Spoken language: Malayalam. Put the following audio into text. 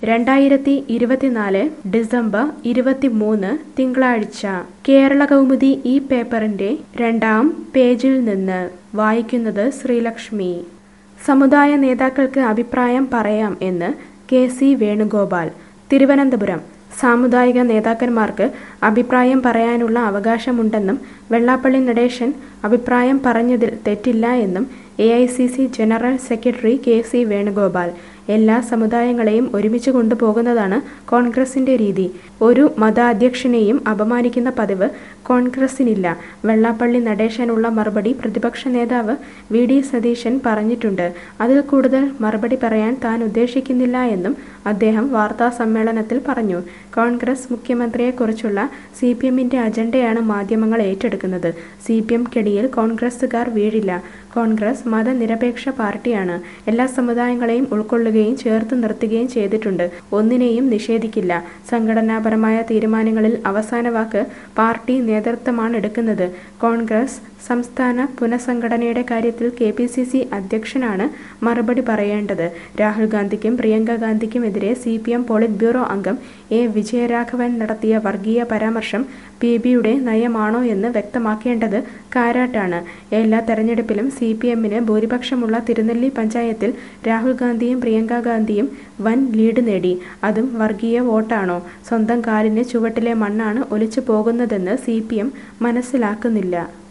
രണ്ടായിരത്തി ഇരുപത്തിനാല് ഡിസംബർ ഇരുപത്തിമൂന്ന് തിങ്കളാഴ്ച കേരള കൗമുദി ഈ പേപ്പറിന്റെ രണ്ടാം പേജിൽ നിന്ന് വായിക്കുന്നത് ശ്രീലക്ഷ്മി സമുദായ നേതാക്കൾക്ക് അഭിപ്രായം പറയാം എന്ന് കെ സി വേണുഗോപാൽ തിരുവനന്തപുരം സാമുദായിക നേതാക്കന്മാർക്ക് അഭിപ്രായം പറയാനുള്ള അവകാശമുണ്ടെന്നും വെള്ളാപ്പള്ളി നടേശൻ അഭിപ്രായം പറഞ്ഞതിൽ തെറ്റില്ല എന്നും A I C C general secretary K C Venugopal എല്ലാ സമുദായങ്ങളെയും ഒരുമിച്ച് കൊണ്ടുപോകുന്നതാണ് കോൺഗ്രസിന്റെ രീതി ഒരു മതാധ്യക്ഷനെയും അപമാനിക്കുന്ന പതിവ് കോൺഗ്രസിനില്ല വെള്ളാപ്പള്ളി നടേശനുള്ള മറുപടി പ്രതിപക്ഷ നേതാവ് വി ഡി സതീശൻ പറഞ്ഞിട്ടുണ്ട് അതിൽ കൂടുതൽ മറുപടി പറയാൻ താൻ ഉദ്ദേശിക്കുന്നില്ല എന്നും അദ്ദേഹം വാർത്താ സമ്മേളനത്തിൽ പറഞ്ഞു കോൺഗ്രസ് മുഖ്യമന്ത്രിയെക്കുറിച്ചുള്ള സി പി എമ്മിന്റെ അജണ്ടയാണ് മാധ്യമങ്ങൾ ഏറ്റെടുക്കുന്നത് സി പി എം കെടിയിൽ കോൺഗ്രസുകാർ വീഴില്ല കോൺഗ്രസ് മതനിരപേക്ഷ പാർട്ടിയാണ് എല്ലാ സമുദായങ്ങളെയും ഉൾക്കൊള്ളുകയും ചേർത്ത് നിർത്തുകയും ചെയ്തിട്ടുണ്ട് ഒന്നിനെയും നിഷേധിക്കില്ല സംഘടനാപരമായ തീരുമാനങ്ങളിൽ അവസാന വാക്ക് പാർട്ടി നേതൃത്വമാണ് എടുക്കുന്നത് കോൺഗ്രസ് സംസ്ഥാന പുനഃസംഘടനയുടെ കാര്യത്തിൽ കെ പി സി സി അധ്യക്ഷനാണ് മറുപടി പറയേണ്ടത് രാഹുൽ ഗാന്ധിക്കും പ്രിയങ്ക ഗാന്ധിക്കുമെതിരെ C P M polit bureau അംഗം എ വിജയരാഘവൻ നടത്തിയ വർഗീയ പരാമർശം പി ബിയുടെ നയമാണോ എന്ന് വ്യക്തമാക്കേണ്ടത് കാരാട്ടാണ് എല്ലാ തെരഞ്ഞെടുപ്പിലും സി പി എമ്മിന് ഭൂരിപക്ഷമുള്ള തിരുനെല്ലി പഞ്ചായത്തിൽ രാഹുൽ ഗാന്ധിയും പ്രിയങ്ക ഗാന്ധിയും വൻ ലീഡ് നേടി അതും വർഗീയ വോട്ടാണോ സ്വന്തം കാലിന് ചുവട്ടിലെ മണ്ണാണ് ഒലിച്ചു പോകുന്നതെന്ന് സി പി എം മനസ്സിലാക്കുന്നില്ല